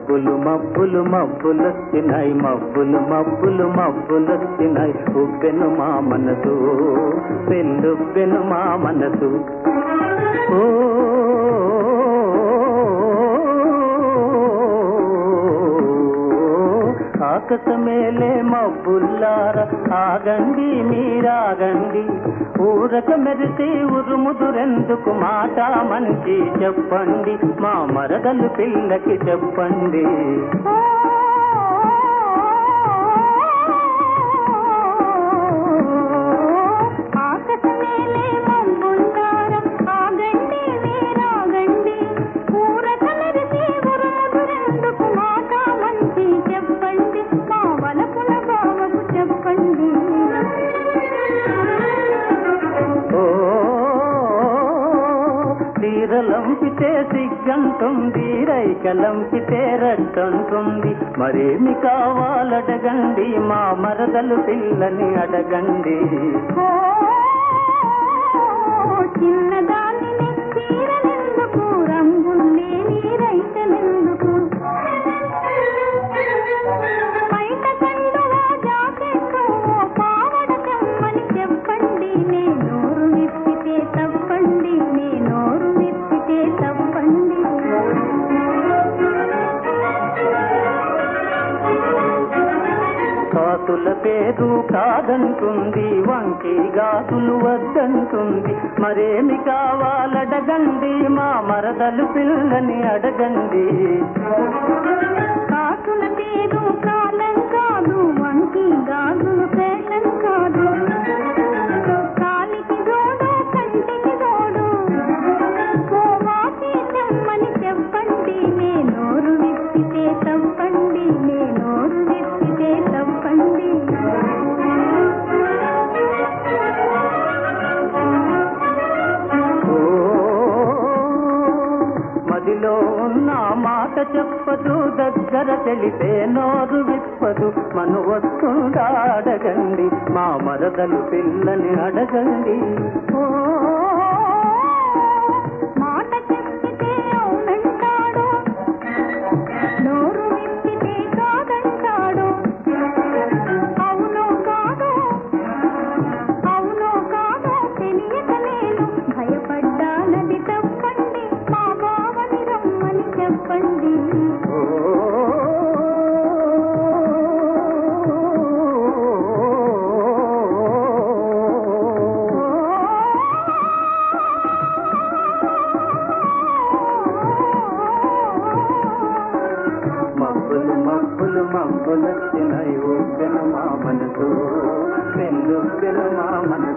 మబ్బులు మబ్బులు మబ్బులొచ్చినాయి మబ్బులు మబ్బులు మబ్బులొచ్చినాయి ఉబ్బెను మా మనసు పెళ్ళుబ్బెను మా మనసు ఓ ఆకాశమేలే మబ్బుల్లార ఆగండి మీరాగండి ఊరక మెరిసి ఉరుముదురెందుకు మాట మంచి చెప్పండి మా మరదలు పిల్లకి చెప్పండి ఆకాశమేలే మబ్బుల్లారా, ఆగండి మీరాగండి. ఊరక మెరిసి ఉరుముదురెందుకు మాట మంచి చెప్పండి మా వలపుల బావకు చెప్పండి ఓ తీరలంపితే సిగ్గంటుంది రైకలంపితే రట్టంటుంది మరేమి కావాలడగండి మా మరదలు పిల్లని అడగండి ఓ చిన్నదానిని చీరలెందుకు రంగుల్ని నీరైతలెందుకు బయట కండువా జాకెట్టు ఓ పావడ తెమ్మని చెప్పండి నే నోరు విప్పితే తప్పండి నే నోరు విప్పితే తప్పండి కాతుల పేరు కాదంటుంది వంకి గాతులు వద్దంటుంది మరేమి కావాలడగండి మా మరదలు పిల్లని అడగండి కాకుల పేరు కాలం కాదు వంకి గాజులు పేలం కాదు కాలికి జోడు కంటికి జోడు పోవాకి తెమ్మని చెప్పండి నే నోరు విప్పితే తప్పండి నే నోరు విప్పితే తప్పండి ఓ మదిలో ఉన్న మాట చెప్పదు దగ్గర తెలిపే నోరు విప్పదు మను వస్తుందా అడగండి మా మరదలు పిల్లని అడగండి ఓ మాట చెప్పితే అవునంటాడు నోరు విప్పితే కాదంటాడు అవునో కాదో అవునో కాదో తెలియక నేను భయపడ్డానది తప్పండి మా బావని రమ్మని చెప్పండి ఓ మబ్బులు మబ్బులు మబ్బులొచ్చినాయి ఊపెను మా మనసు పెళ్ళుపెను మా మనసు